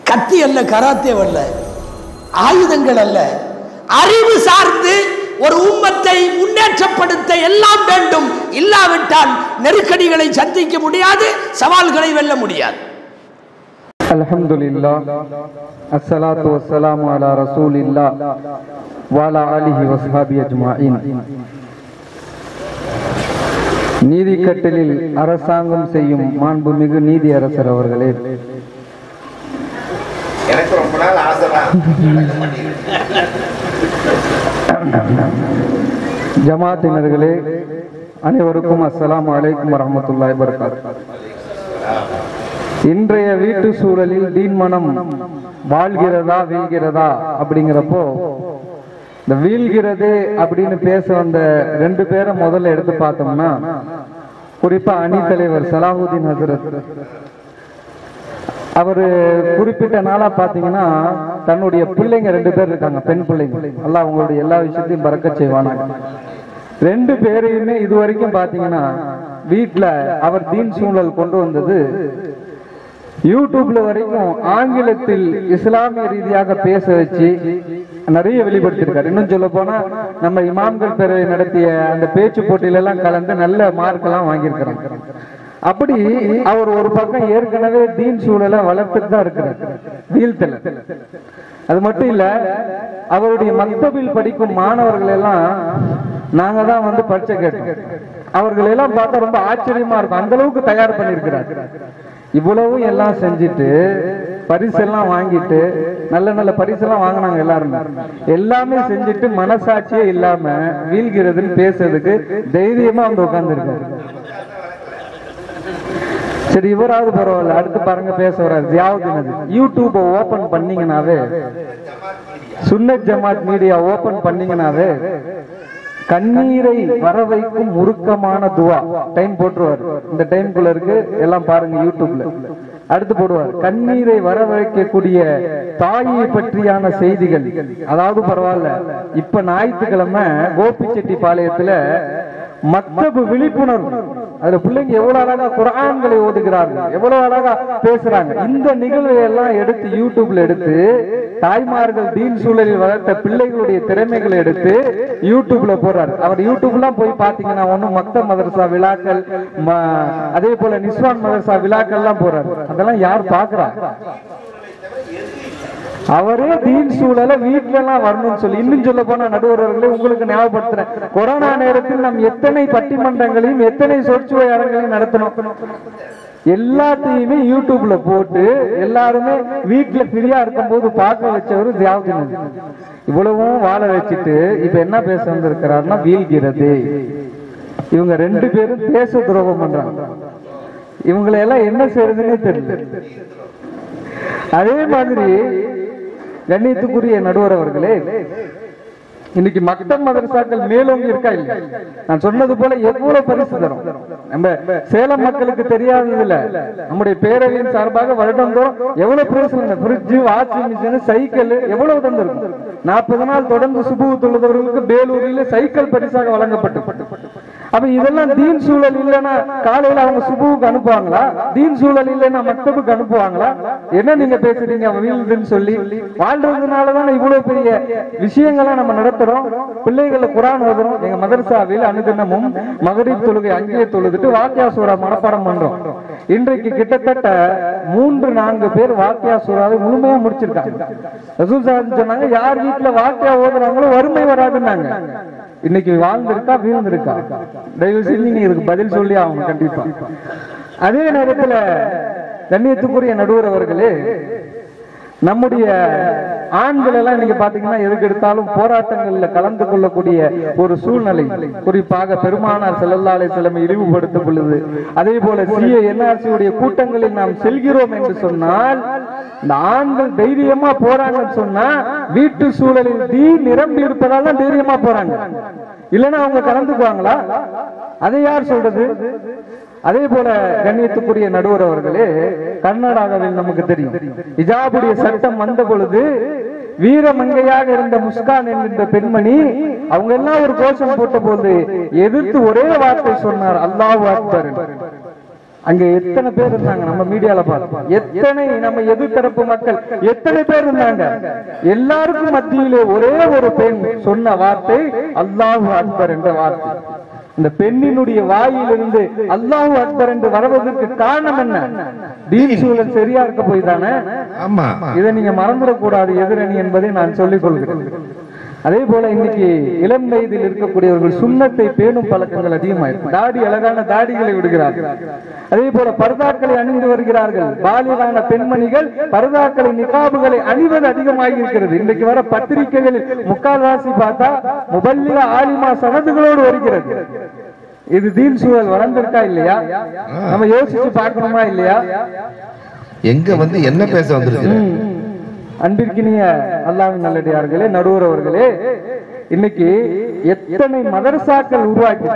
கத்தி அல்ல கராத்தே அல்ல ஆயுதங்கள் அல்ல அறிவு சார்ந்து ஒரு உம்மத்தை முன்னேற்றப்படுத்த எல்லாம் வேண்டும் இல்லாவிட்டால் நெருக்கடிகளை சந்திக்க முடியாது சவால்களை வெல்ல முடியாது الحمد لله الصلاة والسلام على رسول الله وعلى آله وصحبه أجمعين நீதி கட்டலில் அரசாங்கம் செய்யும் மாண்புமிகு நீதி அரசர் அவர்களே எனக்கு ரொம்ப நாள் ஆசை தான் ஜமாத்தினர்களே அனைவருக்கும் அஸ்ஸலாமு அலைக்கும் வரஹ்மத்துல்லாஹி வபரகாத்துஹு இன்றைய வீட்டு சூழலில் தீன் மனம் வாழ்கிறதா வீழ்கிறதா அப்படிங்கிறப்போ இந்த வீழ்கிறதே அப்படின்னு பேச வந்த ரெண்டு பேரை முதல்ல எடுத்து பார்த்தோம்னா குறிப்பா அணி தலைவர் சலாஹுதீன் ஹசரத் அவரு குறிப்பிட்ட நாளா பாத்தீங்கன்னா தன்னுடைய பிள்ளைங்க ரெண்டு பேர் இருக்காங்க பெண் பிள்ளைங்க அல்லாஹ் அவங்களுடைய எல்லா விஷயத்தையும் பறக்க செய்வானாங்க ரெண்டு பேரையுமே இது வரைக்கும் பாத்தீங்கன்னா வீட்டுல அவர் தீன் சூழல் கொண்டு வந்தது யூடியூப்ல வரைக்கும் ஆங்கிலத்தில் இஸ்லாமிய ரீதியாக பேச வச்சு நிறைய வெளிப்படுத்தியிருக்காரு இன்னும் சொல்ல போனா நம்ம இமாம்கள் பேரவை நடத்திய அந்த பேச்சு போட்டியில எல்லாம் கலந்து நல்ல மார்க் எல்லாம் வாங்கியிருக்கிறாங்க அப்படி அவர் ஒரு பக்கம் ஏற்கனவே தீன் சூழலை வளர்த்துட்டு தான் இருக்கிறார் வீழ்த்தல அது மட்டும் இல்ல அவருடைய மக்தபில் படிக்கும் மாணவர்கள் எல்லாம் நாங்க தான் வந்து பரீட்சை கேட்டோம் அவர்கள் எல்லாம் பார்த்தா ரொம்ப ஆச்சரியமா இருக்கும் அந்த அளவுக்கு தயார் பண்ணியிருக்கிறார் இவ்வளவு எல்லாம் செஞ்சுட்டு பரிசெல்லாம் வாங்கிட்டு நல்ல நல்ல பரிசெல்லாம் வாங்கினாங்க எல்லாரும் எல்லாமே செஞ்சுட்டு மனசாட்சியே இல்லாம வீழ்கிறதுன்னு பேசுறதுக்கு தைரியமா வந்து உட்கார்ந்து சரி இவராவது பரவாயில்ல அடுத்து பாருங்க பேச வர்றாரு ஜியாவுதீன் யூடியூப் ஓபன் பண்ணீங்கனாவே சுன்னத் ஜமாத் மீடியா ஓபன் பண்ணீங்கனாவே கண்ணீரை வர வைக்கும் உருக்கமான துவா டைம் போட்டுருவார் இந்த டைம்குள்ள இருக்கு எல்லாம் பாருங்க யூடியூப்ல அடுத்து போடுவார் கண்ணீரை வர வைக்கக்கூடிய தாயை பற்றியான செய்திகள் அதாவது பரவாயில்ல இப்ப ஞாயிற்றுக்கிழமை கோபிச்செட்டி பாளையத்துல மக்தபு விழிப்புணர்வு அதுல பிள்ளைங்க எவ்வளவு அழகா குரான்களை ஓதுகிறார்கள் எவ்வளவு அழகா பேசுறாங்க இந்த நிகழ்வை எல்லாம் எடுத்து யூடியூப்ல எடுத்து தாய்மார்கள் தீன் சூழலில் வளர்த்த பிள்ளைகளுடைய திறமைகளை எடுத்து யூடியூப்ல போறாரு அவர் யூடியூப்லாம் போய் பாத்தீங்கன்னா ஒண்ணும் மக்த மதரசா விழாக்கள் ம- அதே போல நிஸ்வான் மதரசா விழாக்கள் எல்லாம் போறாரு அதெல்லாம் யார் பாக்குறா அவரே தீன் சூழல வீட்டுல எல்லாம் வரணும்னு சொல்லி இன்னும் சொல்ல போனா நடுவர்களே உங்களுக்கு ஞாபகப்படுத்துறேன் கொரோனா நேரத்தில் நாம் எத்தனை பட்டிமன்றங்களையும் எத்தனை சொற்சுவை அரங்களையும் நடத்தணும் எல்லாத்தையுமே யூடியூப்ல போட்டு எல்லாருமே வீட்டுல ஃப்ரீயா இருக்கும்போது பார்க்க வச்சவர் தியாகத்தின் இவ்வளவும் வாழ வச்சுட்டு இப்ப என்ன பேச வந்திருக்கிறாருன்னா வீழ்கிறது இவங்க ரெண்டு பேரும் தேச துரோகம் பண்றாங்க இவங்களை எல்லாம் என்ன செய்யறதுன்னே தெரியல அதே மாதிரி கண்ணியத்துக்குரிய நடுவர் அவர்களே இன்னைக்கு மக்தம் மதரசாக்கள் மேலோங்கி இருக்கா இல்ல நான் சொன்னது போல எவ்வளவு பரிசு தரும் நம்ம சேலம் மக்களுக்கு தெரியாதது இல்ல நம்முடைய பேரவையின் சார்பாக வருடந்தோறும் எவ்வளவு பரிசு ஃப்ரிட்ஜ் வாஷிங் மிஷின் சைக்கிள் எவ்வளவு தந்திருக்கும் நாற்பது நாள் தொடர்ந்து சுபுவு தொழுதவர்களுக்கு பேலூரில் சைக்கிள் பரிசாக வழங்கப்பட்டு அப்ப இதெல்லாம் தீன் சூழல் இல்லைன்னா காலையில அவங்க சுபுவுக்கு அனுப்புவாங்களா தீன் சூழல் இல்லைன்னா மக்தபுக்கு அனுப்புவாங்களா என்ன நீங்க பேசுறீங்க வீழ்துன்னு சொல்லி வாழ்றதுனாலதான் இவ்வளவு பெரிய விஷயங்களை நம்ம நடத்துறோம் பிள்ளைகளை குரான் ஓதுறோம் எங்க மதரசாவில் அனுதினமும் மகரீப் தொழுகை அங்கேயே தொழுதுட்டு வாக்கியா சூறா மனப்பாடம் பண்றோம் இன்றைக்கு கிட்டத்தட்ட மூன்று நான்கு பேர் வாக்கியா சூறாவை முழுமையா முடிச்சிருக்காங்க ரசூல் சாஹிப் சொன்னாங்க யார் வீட்டுல வாக்கியா ஓதுறாங்களோ வறுமை வராதுன்னாங்க இன்னைக்கு வாழ்ந்திருக்கா வீழ்ந்திருக்கா தயவு செஞ்சு நீங்க இதுக்கு பதில் சொல்லி ஆகணும் கண்டிப்பா அதே நேரத்துல கண்ணியத்துக்குரிய நடுவர் அவர்களே நம்முடைய ஆண்கள் எல்லாம் நீங்க பாத்தீங்கன்னா எதுக்கு எடுத்தாலும் போராட்டங்கள்ல கலந்து கொள்ளக்கூடிய ஒரு சூழ்நிலை குறிப்பாக பெருமானார் செல்லல்லா அலைஹிஸ்ஸலாம் இழிவுபடுத்தும் பொழுது அதே போல சிஏ என்ஆர்சி உடைய கூட்டங்களில் நாம் செல்கிறோம் என்று சொன்னால் இந்த ஆண்கள் தைரியமா போறாங்கன்னு சொன்னா வீட்டு சூழலில் தீ நிரம்பி இருப்பதால் தான் தைரியமா போறாங்க இல்லைன்னா அவங்க கலந்துக்குவாங்களா அதை யார் சொல்றது அதே போல கண்ணியத்துக்குரிய நடுவர் அவர்களே கர்நாடகாவில் நமக்கு தெரியும் இஜாபுடைய சட்டம் வந்த பொழுது வீரமங்கையாக இருந்த முஸ்கான் என்கின்ற பெண்மணி அவங்க எல்லாம் ஒரு கோஷம் போட்ட போது எதிர்த்து ஒரே வார்த்தை சொன்னார் அல்லாஹ் அக்பர் அங்க எத்தனை பேர் இருந்தாங்க நம்ம மீடியால பார்த்தோம் எத்தனை நம்ம எதிர்த்தரப்பு மக்கள் எத்தனை பேர் இருந்தாங்க எல்லாருக்கும் மத்தியிலே ஒரே ஒரு பெண் சொன்ன வார்த்தை அல்லாஹ் அக்பர் என்ற வார்த்தை இந்த பெண்ணினுடைய வாயிலிருந்து அல்லாஹ் அக்பர் என்று வருவதற்கு காரணம் என்ன தீன் சூழல் சரியா இருக்க போய் தானே ஆமா இதை நீங்க மறந்துடக்கூடாது எதிரணி என்பதை நான் சொல்லிக் கொள்கிறேன் அதே போல இன்னைக்கு இளம் வயதில் இருக்கக்கூடியவர்கள் சுண்ணத்தை பேணும் பழக்கங்கள் அதிகமாயிருக்கு தாடி அழகான தாடிகளை விடுகிறார்கள் அதே போல பர்தாக்களை அணிந்து வருகிறார்கள் பாலியலான பெண்மணிகள் பர்தாக்களை நிகாபுகளை அணிவது அதிகமாகி இருக்கிறது இன்றைக்கு வர பத்திரிகைகளில் முக்கால்வாசி பார்த்தா முபல்லிக ஆலிமா சனதுகளோடு வருகிறது இது தீன் சூழல் வளர்ந்திருக்கா இல்லையா நம்ம யோசிச்சு பார்க்கணுமா இல்லையா எங்க வந்து என்ன பேச வந்துருச்சு ம். அன்பிற்கினிய அல்லாஹ்வின் நல்லடியார்களே நடுவர் அவர்களே இன்னைக்கு எத்தனை மதரசாக்கள் உருவாக்கி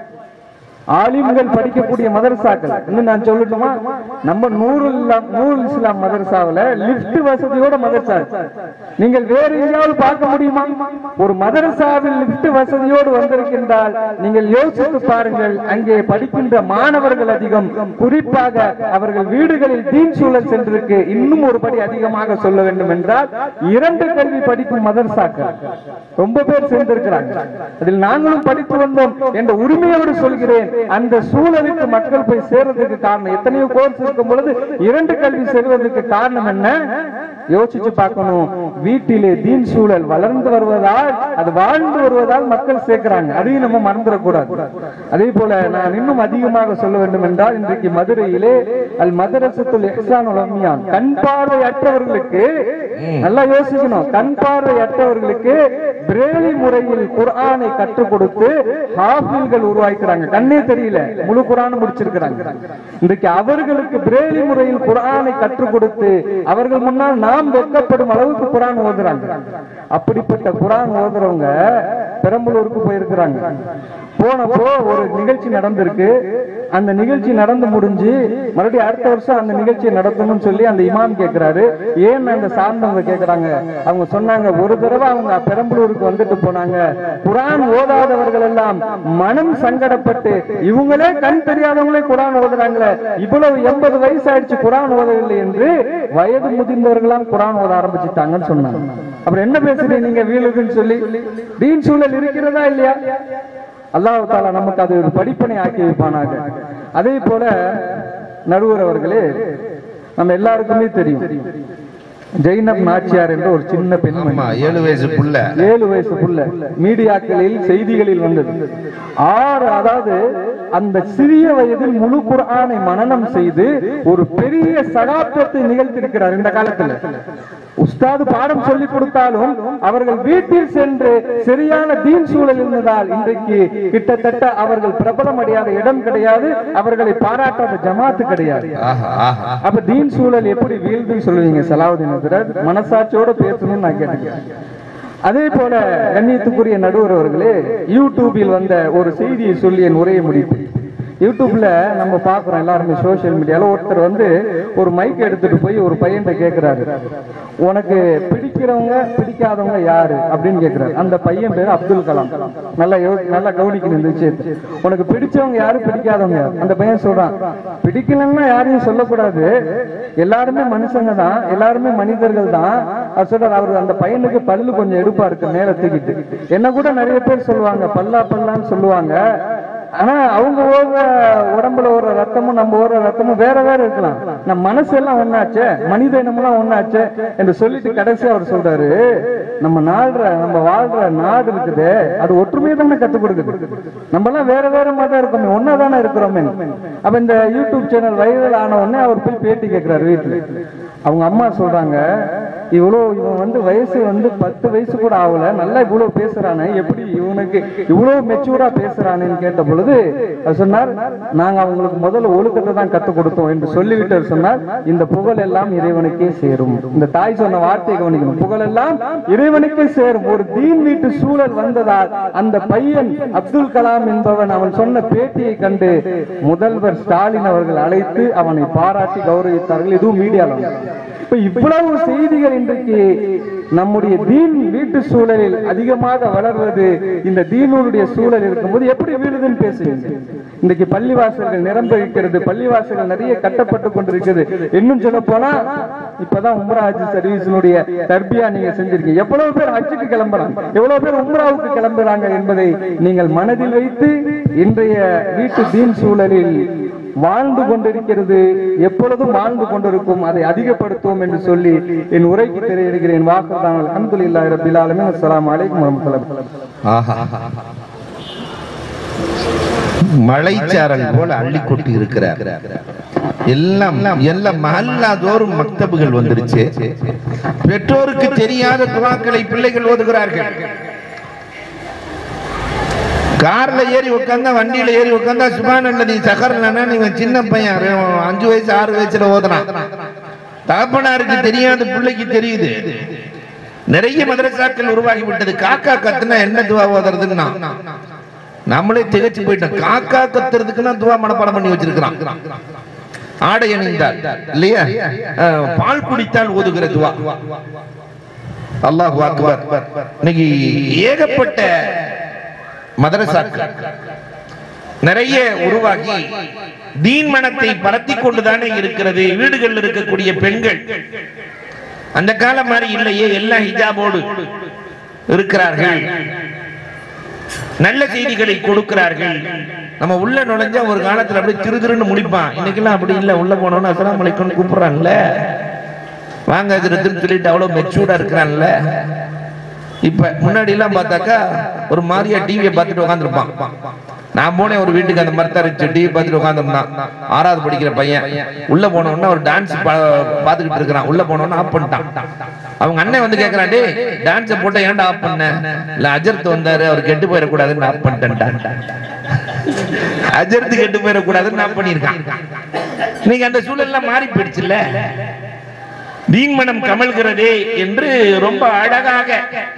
ஆலிம்கள் படிக்கக்கூடிய மதரசாக்கள் இன்னும் நான் சொல்லட்டுமா நம்ம நூறு நூறு இஸ்லாம் மதரசாவுல லிப்ட் வசதியோட மதரசா இருக்கு. நீங்கள் வேறு எங்கேயாவது பார்க்க முடியுமா ஒரு மதரசாவில் லிப்ட் வசதியோடு வந்திருக்கின்றால் நீங்கள் யோசித்து பாருங்கள் அங்கே படிக்கின்ற மாணவர்கள் அதிகம் குறிப்பாக அவர்கள் வீடுகளில் தீன் சூழல் சென்றிருக்கு இன்னும் ஒரு படி அதிகமாக சொல்ல வேண்டும் என்றால் இரண்டு கல்வி படிக்கும் மதரசாக்கள் ரொம்ப பேர் சேர்ந்திருக்கிறாங்க அதில் நாங்களும் படித்து வந்தோம் என்ற உரிமையோடு சொல்கிறேன் அந்த சூழலுக்கு மக்கள் போய் சேர்றதுக்கு காரணம் எத்தனையோ கோர்ஸ் இருக்கும் பொழுது இரண்டு கல்வி செல்வதற்கு காரணம் என்ன யோசிச்சு பார்க்கணும் வீட்டிலே தீன் சூழல் வளர்ந்து வருவதால் அது வாழ்ந்து வருவதால் மக்கள் சேர்க்கிறாங்க அதையும் நம்ம மறந்துடக்கூடாது அதே போல நான் இன்னும் அதிகமாக சொல்ல வேண்டும் என்றால் இன்றைக்கு மதுரையிலே அல் மதரசத்துல் இஹ்சான் உலமியான் கண் பார்வையற்றவர்களுக்கு நல்லா யோசிக்கணும் கண் பார்வையற்றவர்களுக்கு பிரேலி முறையில் குர்ஆனை கற்றுக் கொடுத்து ஹாஃபில்கள் உருவாக்கிறாங்க கண்ணே தெரியல முழு குர்ஆனும் முடிச்சிருக்கிறாங்க இன்றைக்கு அவர்களுக்கு பிரேலி முறையில் குர்ஆனை கற்றுக் கொடுத்து அவர்கள் முன்னால் நாம் வெட்கப்படும் அளவுக்கு குர்ஆன் ஓதுறாங்க அப்படிப்பட்ட குர்ஆன் ஓதுறவங்க பெரம்பலூருக்கு போயிருக்கிறாங்க போனப்போ ஒரு நிகழ்ச்சி நடந்திருக்கு அந்த நிகழ்ச்சி நடந்து முடிஞ்சு மறுபடியும் அடுத்த வருஷம் அந்த நிகழ்ச்சியை நடத்தணும்னு சொல்லி அந்த இமாம் கேக்குறாரு ஏன் அந்த சார்ந்தவங்க கேக்குறாங்க அவங்க சொன்னாங்க ஒரு தடவை அவங்க பெரம்பலூருக்கு வந்துட்டு போனாங்க குரான் ஓதாதவர்கள் எல்லாம் மனம் சங்கடப்பட்டு இவங்களே கண் தெரியாதவங்களே குரான் ஓதுறாங்களே இவ்வளவு எண்பது வயசு ஆயிடுச்சு குரான் ஓதவில்லை என்று வயது முதிர்ந்தவர்களாம் குரான் ஓத ஆரம்பிச்சுட்டாங்கன்னு சொன்னாங்க அப்புறம் என்ன பேசுறீங்க நீங்க வீழுதுன்னு சொல்லி தீன் சூழல் இருக்கிறதா இல்லையா அல்லாஹ் தாலா நமக்கு அது ஒரு படிப்பனை ஆக்கி வைப்பானாக அதே போல நடுவர் அவர்களே நம்ம எல்லாருக்குமே தெரியும் ஜெயினப் நாச்சியார் என்ற ஒரு சின்ன பெண்மணி ஆமா ஏழு வயசு புள்ள ஏழு வயசு புள்ள மீடியாக்களில் செய்திகளில் வந்தது ஆறு அதாவது அந்த சிறிய வயதில் முழு குர்ஆனை மனனம் செய்து ஒரு பெரிய சகாப்தத்தை நிகழ்த்திருக்கிறார் இந்த காலத்துல உஸ்தாது பாடம் சொல்லிக் கொடுத்தாலும் அவர்கள் வீட்டில் சென்று சரியான தீன் சூழல் இருந்ததால் இன்றைக்கு கிட்டத்தட்ட அவர்கள் பிரபலம் அடையாத இடம் கிடையாது அவர்களை பாராட்டாத ஜமாத்து கிடையாது ஆஹா ஆஹா அப்ப தீன் சூழல் எப்படி வீழ்துன்னு சொல்லுவீங்க சலாவுதீன் ஹசரத் மனசாட்சியோட பேசணும்னு நான் கேட்டுக்கிறேன் அதே போல கண்ணியத்துக்குரிய நடுவர் அவர்களே யூடியூபில் வந்த ஒரு செய்தியை சொல்லி என் உரையை முடிப்பேன் யூடியூப்ல நம்ம பாக்குறோம் எல்லாருமே சோஷியல் மீடியால ஒருத்தர் வந்து ஒரு மைக் எடுத்துட்டு போய் ஒரு பையன்கிட்ட கேக்குறாரு உனக்கு பிடிக்கிறவங்க பிடிக்காதவங்க யாரு அப்படின்னு கேக்குறாரு அந்த பையன் பேரு அப்துல் கலாம் நல்லா யோ நல்லா கவனிக்கணும் இந்த விஷயத்தை உனக்கு பிடிச்சவங்க யாரு பிடிக்காதவங்க யாரு அந்த பையன் சொல்றான் பிடிக்கலன்னா யாரையும் சொல்லக்கூடாது எல்லாருமே மனுஷங்க தான் எல்லாருமே மனிதர்கள் தான் அவர் சொல்றாரு அவரு அந்த பையனுக்கு பல்லு கொஞ்சம் எடுப்பா இருக்கு மேல தூக்கிட்டு என்ன கூட நிறைய பேர் சொல்லுவாங்க பல்லா பல்லான்னு சொல்லுவாங்க ஆனா அவங்க ஓடுற உடம்புல ஓடுற ரத்தமும் நம்ம ஓடுற ரத்தமும் வேற வேற இருக்கலாம் நம்ம மனசு எல்லாம் ஒண்ணாச்சே மனித இனமெல்லாம் ஒண்ணாச்சே என்று சொல்லிட்டு கடைசி அவர் சொல்றாரு நம்ம நாடுற நம்ம வாழ்ற நாடு இருக்குது அது ஒற்றுமையை தானே கத்துக் கொடுக்குது நம்ம எல்லாம் வேற வேற மதம் இருக்கோமே ஒன்னா தானே இருக்கிறோமே அப்ப இந்த யூடியூப் சேனல் வைரல் ஆன உடனே அவர் போய் பேட்டி கேட்கிறாரு வீட்டுல அவங்க அம்மா சொல்றாங்க இவ்வளோ இவன் வந்து வயசு வந்து பத்து வயசு கூட ஆகல நல்லா இவ்வளவு பேசுறானே எப்படி இவனுக்கு இவ்வளவு மெச்சூரா பேசுறானேன்னு கேட்ட பொழுது அவர் சொன்னார் நாங்க அவங்களுக்கு முதல்ல ஒழுக்கத்தை தான் கத்துக் கொடுத்தோம் என்று சொல்லிவிட்டு அவர் சொன்னார் இந்த புகழ் எல்லாம் இறைவனுக்கே சேரும் இந்த தாய் சொன்ன வார்த்தையை கவனிக்கணும் புகழ் எல்லாம் இறைவனுக்கே சேரும் ஒரு தீன் வீட்டு சூழல் வந்ததால் அந்த பையன் அப்துல் கலாம் என்பவன் அவன் சொன்ன பேட்டியை கண்டு முதல்வர் ஸ்டாலின் அவர்கள் அழைத்து அவனை பாராட்டி கௌரவித்தார்கள் இதுவும் மீடியாவில் இப்ப இவ்வளவு செய்திகள் இன்றைக்கு நம்முடைய தீன் வீட்டு சூழலில் அதிகமாக வளர்வது இந்த தீனுடைய சூழல் இருக்கும்போது எப்படி வீழுதுன்னு பேசுவீங்க இன்றைக்கு பள்ளிவாசல்கள் நிரம்ப இருக்கிறது பள்ளிவாசல்கள் நிறைய கட்டப்பட்டு கொண்டிருக்கிறது இன்னும் சொல்ல போனா இப்பதான் உம்ரா ஹஜ் சர்வீஸினுடைய தர்பியா நீங்க செஞ்சிருக்கீங்க எவ்வளவு பேர் ஹஜ்ஜுக்கு கிளம்புறாங்க எவ்வளவு பேர் உம்ராவுக்கு கிளம்புறாங்க என்பதை நீங்கள் மனதில் வைத்து இன்றைய வீட்டு தீன் சூழலில் வாழ்ந்து கொண்டிருக்கிறது எப்பொழுதும் வாழ்ந்து கொண்டிருக்கும் அதை அதிகப்படுத்துவோம் என்று சொல்லி என் உரைக்கு தெரிவிக்கிறேன் வாக்குதான் அல்ஹம்துலில்லாஹி ரப்பில் ஆலமீன் அஸ்ஸலாமு அலைக்கும் வரஹ்மத்துல்லாஹி ஆஹா மலைச்சாரல் போல அள்ளி கொட்டி இருக்கிறார் எல்லாம் எல்லாம் மஹல்லா தோறும் மக்தபுகள் வந்துருச்சு பெற்றோருக்கு தெரியாத துவாக்களை பிள்ளைகள் ஓதுகிறார்கள் கார்ல ஏறி உட்காந்தா வண்டியில ஏறி உட்காந்தா சுபான் நீ சகர்லன்னா நீங்க சின்ன பையன் ரெ- அஞ்சு வயசு ஆறு வயசுல ஓதுனான் தகப்பனாருக்கு தெரியாத பிள்ளைக்கு தெரியுது நிறைய மதரசாக்கள் உருவாகி விட்டது காக்கா கத்துனா என்ன துவா ஓதுறதுன்னா நம்மளே திகச்சு போயிட்டோம் காக்கா கத்துறதுக்குன்னா துவா மனப்பாடம் பண்ணி வச்சிருக்கிறான் ஆடை அணிந்தால் இல்லையா அஹ், பால் குடித்தால் ஓதுகிற துவா அல்லாஹ் அக்பர் இன்னைக்கு ஏகப்பட்ட மதரசாக்கள் நிறைய உருவாகி தீன் மனத்தை பரத்தி கொண்டுதானே இருக்கிறது வீடுகளில் இருக்கக்கூடிய பெண்கள் அந்த காலம் மாதிரி இல்லையே எல்லாம் ஹிஜாபோடு இருக்கிறார்கள் நல்ல செய்திகளை கொடுக்கிறார்கள் நம்ம உள்ள நுழைஞ்சா ஒரு காலத்துல அப்படியே திரு திருன்னு முடிப்பான் இன்னைக்கெல்லாம் அப்படி இல்ல உள்ள போனோம்னா அஸ்ஸலாமு அலைக்கும் கூப்பிடுறாங்கல்ல வாங்க திருன்னு சொல்லிட்டு அவ்வளவு மெச்சூர்டா இருக்கிறான்ல இப்ப முன்னாடி எல்லாம் பார்த்தாக்கா ஒரு மாதிரியா டிவியை பார்த்துட்டு உட்காந்துருப்பான் நான் போனேன் ஒரு வீட்டுக்கு அந்த மாதிரி தான் இருந்துச்சு டிவி பார்த்துட்டு உட்காந்துருந்தான் ஆறாவது படிக்கிற பையன் உள்ள போன உடனே ஒரு டான்ஸ் பார்த்துக்கிட்டு இருக்கிறான் உள்ள போன உடனே ஆஃப் பண்ணிட்டான் அவங்க அண்ணன் வந்து கேக்குறான் டேய் டான்ஸை போட்ட ஏன்டா ஆஃப் பண்ண இல்ல அஜர்த் வந்தாரு அவர் கெட்டு போயிடக்கூடாதுன்னு ஆஃப் பண்ணிட்டேன்டான் அஜர்த்து கெட்டு போயிடக்கூடாதுன்னு ஆஃப் பண்ணியிருக்கான் இன்னைக்கு அந்த சூழல்லாம் மாறி போயிடுச்சுல்ல தீன்மனம் கமல்கிறதே என்று ரொம்ப அழகாக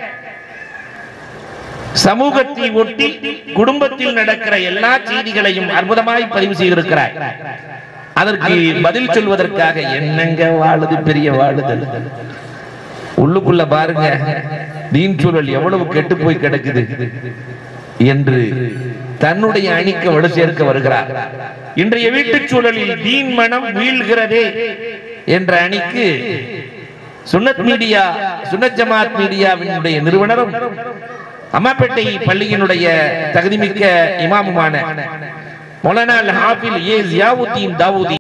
சமூகத்தை ஒட்டி குடும்பத்தில் நடக்கிற எல்லா செய்திகளையும் அற்புதமாய் பதிவு செய்திருக்கிறார் அதற்கு பதில் சொல்வதற்காக என்னங்க வாழுது பெரிய வாழுதல் உள்ளுக்குள்ள பாருங்க தீன் சூழல் எவ்வளவு கெட்டு போய் கிடக்குது என்று தன்னுடைய அணிக்க வலு சேர்க்க வருகிறார் இன்றைய வீட்டுச் சூழலில் தீன் மனம் வீழ்கிறதே என்ற அணிக்கு சுன்னத் மீடியா சுன்னத் ஜமாத் மீடியாவினுடைய நிறுவனரும் அம்மாப்பேட்டை பள்ளியினுடைய தகுதிமிக்க இமாமுமான மௌலானா அல் ஹாஃபில் ஏ ஜியாவுத்தீன் தாவூதி